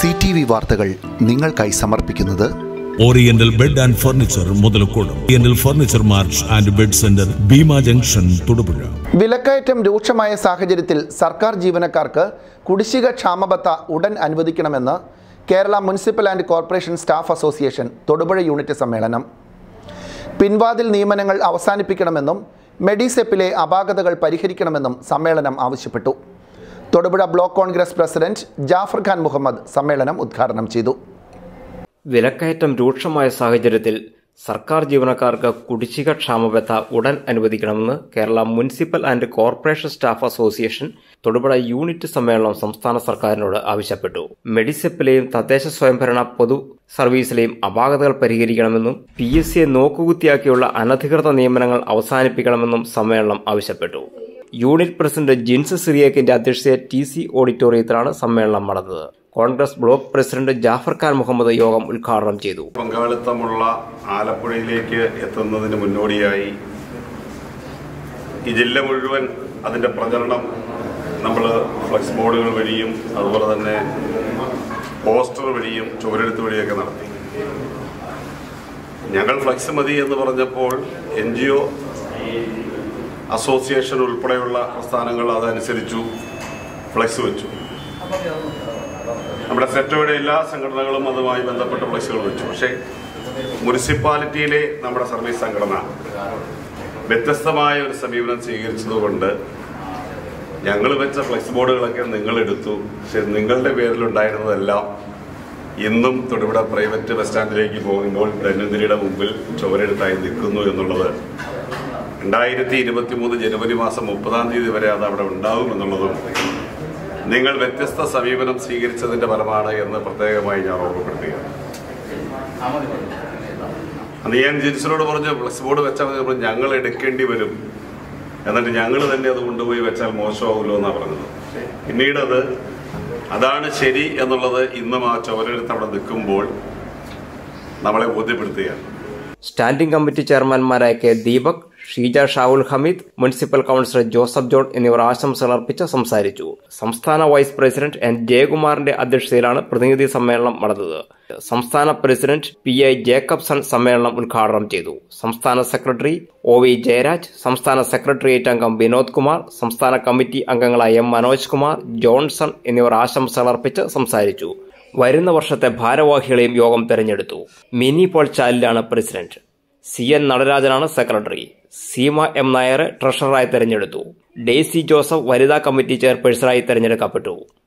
C T V വാർത്തകൾ നിങ്ങൾക്കായി സമർപ്പിക്കുന്നത് oriental bed and furniture Muthalakode oriental furniture march and bed centre Bheema junction Thodupuzha വിലക്കയറ്റം രൂക്ഷമായ സാഹചര്യത്തിൽ സർക്കാർ ജീവനക്കാർക്ക് കുടിശ്ശിക ക്ഷാമബത്ത ഉടൻ അനുവദിക്കണമെന്ന് Kerala municipal and corporation staff association Thodupuzha unit സമ്മേളനം പിൻവാതിൽ നിയമനങ്ങൾ അവസാനിപ്പിക്കണമെന്നും മെഡിസെപ്പിലെ അപാകതകൾ പരിഹരിക്കണമെന്നും സമ്മേളനം ആവശ്യപ്പെട്ടു തൊടുപുഴ ബ്ലോക്ക് കോൺഗ്രസ് പ്രസിഡന്റ് ജാഫർ ഖാൻ മുഹമ്മദ് സമ്മേളനം ഉദ്ഘാടനം ചെയ്തു വിലക്കയറ്റം രൂക്ഷമായ സാഹചര്യത്തിൽ സർക്കാർ ജീവനക്കാർക്ക് കുടിശ്ശിക ക്ഷാമബത്ത ഉടൻ അനുവദിക്കണമെന്ന് Kerala municipal and corporation staff association Thodupuzha unit സമ്മേളനം സംസ്ഥാന സർക്കാരിനോട് ആവശ്യപ്പെട്ടു മെഡിസെപ്പിലെയും തദ്ദേശ സ്വയംഭരണ പൊതു സർവീസിലെയും അപാകതകൾ പരിഹരിക്കണമെന്നും പി എസ് സിയെ നോക്കുകുത്തിയാക്കിയുള്ള അനധികൃത നിയമനങ്ങൾ അവസാനിപ്പിക്കണമെന്നും സമ്മേളനം ആവശ്യപ്പെട്ടു യൂണിറ്റ് പ്രസിഡന്റ് ജിൻസ് സിറിയക്കിന്റെ അധ്യക്ഷതയിൽ ടി സി ഓഡിറ്റോറിയത്തിലാണ് സമ്മേളനം നടന്നത് കോൺഗ്രസ് ബ്ലോക്ക് പ്രസിഡന്റ് ജാഫർ ഖാൻ മുഹമ്മദ് യോഗം ഉദ്ഘാടനം ചെയ്തു പങ്കാളിത്തമുള്ള ആലപ്പുഴയിലേക്ക് എത്തുന്നതിന് മുന്നോടിയായി ഈ ജില്ല മുഴുവൻ അതിൻ്റെ പ്രചരണം നമ്മൾ ഫ്ലക്സ് ബോർഡുകൾ വഴിയും അതുപോലെ തന്നെ പോസ്റ്റർ വഴിയും ചുവരെഴുത്ത് വഴിയൊക്കെ നടത്തി ഞങ്ങൾ ഫ്ലക്സ് മതി എന്ന് പറഞ്ഞപ്പോൾ എൻ ജി ഒ അസോസിയേഷൻ ഉൾപ്പെടെയുള്ള പ്രസ്ഥാനങ്ങൾ അതനുസരിച്ചു ഫ്ലക്സ് വെച്ചു നമ്മുടെ സെറ്റോയുടെ എല്ലാ സംഘടനകളും അതുമായി ബന്ധപ്പെട്ട ഫ്ലക്സുകൾ വെച്ചു പക്ഷേ മുനിസിപ്പാലിറ്റിയിലെ നമ്മുടെ സർവീസ് സംഘടന വ്യത്യസ്തമായ ഒരു സമീപനം സ്വീകരിച്ചതുകൊണ്ട് ഞങ്ങൾ വെച്ച ഫ്ലെക്സ് ബോർഡുകളൊക്കെ നിങ്ങൾ എടുത്തു പക്ഷെ നിങ്ങളുടെ പേരിലുണ്ടായിരുന്നതെല്ലാം ഇന്നും തൊടുപുഴ പ്രൈവറ്റ് ബസ് സ്റ്റാൻഡിലേക്ക് പോകുമ്പോൾ ധന്വന്തിരിയുടെ മുമ്പിൽ ചുവരെടുത്തായി നിൽക്കുന്നു എന്നുള്ളത് രണ്ടായിരത്തി ഇരുപത്തി മൂന്ന് ജനുവരി മാസം മുപ്പതാം തീയതി വരെ അത് അവിടെ ഉണ്ടാവും എന്നുള്ളതും നിങ്ങൾ വ്യത്യസ്ത സമീപനം സ്വീകരിച്ചതിന്റെ ഫലമാണ് എന്ന് പ്രത്യേകമായി ഞാൻ ഓർമ്മപ്പെടുത്തുകയാണ് അന്ന് ഞാൻ ജിൻസിനോട് പറഞ്ഞു ഫ്ലെക്സ് ബോർഡ് വെച്ചാൽ മതി പറഞ്ഞു, ഞങ്ങൾ എടുക്കേണ്ടി വരും എന്നിട്ട് ഞങ്ങൾ തന്നെ അത് കൊണ്ടുപോയി വെച്ചാൽ മോശമാവുമല്ലോ എന്നാണ് പറഞ്ഞത് പിന്നീട് അത് അതാണ് ശരി എന്നുള്ളത് ഇന്നും ആ ചുവരെടുത്ത് അവിടെ നിൽക്കുമ്പോൾ നമ്മളെ ബോധ്യപ്പെടുത്തുകയാണ് സ്റ്റാൻഡിംഗ് കമ്മിറ്റി ചെയർമാൻമാരായ K Deepak Sheeja Shavul Hameed municipal councillor Joseph John എന്നിവർ ആശംസകൾ അർപ്പിച്ച് സംസാരിച്ചു സംസ്ഥാന വൈസ് പ്രസിഡന്റ് എൻ ജയകുമാറിന്റെ അധ്യക്ഷതയിലാണ് പ്രതിനിധി സമ്മേളനം നടന്നത് സംസ്ഥാന പ്രസിഡന്റ് പി ഐ ജേക്കബ്സൺ സമ്മേളനം ഉദ്ഘാടനം ചെയ്തു സംസ്ഥാന സെക്രട്ടറി ഒ വി ജയരാജ് സംസ്ഥാന സെക്രട്ടേറിയറ്റ് അംഗം വിനോദ് കുമാർ സംസ്ഥാന കമ്മിറ്റി അംഗങ്ങളായ എം മനോജ് കുമാർ ജോൺസൺ എന്നിവർ ആശംസകൾ അർപ്പിച്ച് സംസാരിച്ചു വരുന്ന വർഷത്തെ ഭാരവാഹികളെയും യോഗം തെരഞ്ഞെടുത്തു മിനി പോൾ ചാലിലാണ് പ്രസിഡന്റ് സി എൻ നടരാജനാണ് സെക്രട്ടറി സീമ എം നായരെ ട്രഷററായി തെരഞ്ഞെടുത്തു ഡെയ്സി ജോസഫ് വനിതാ കമ്മിറ്റി ചെയർപേഴ്സണായി തെരഞ്ഞെടുക്കപ്പെട്ടു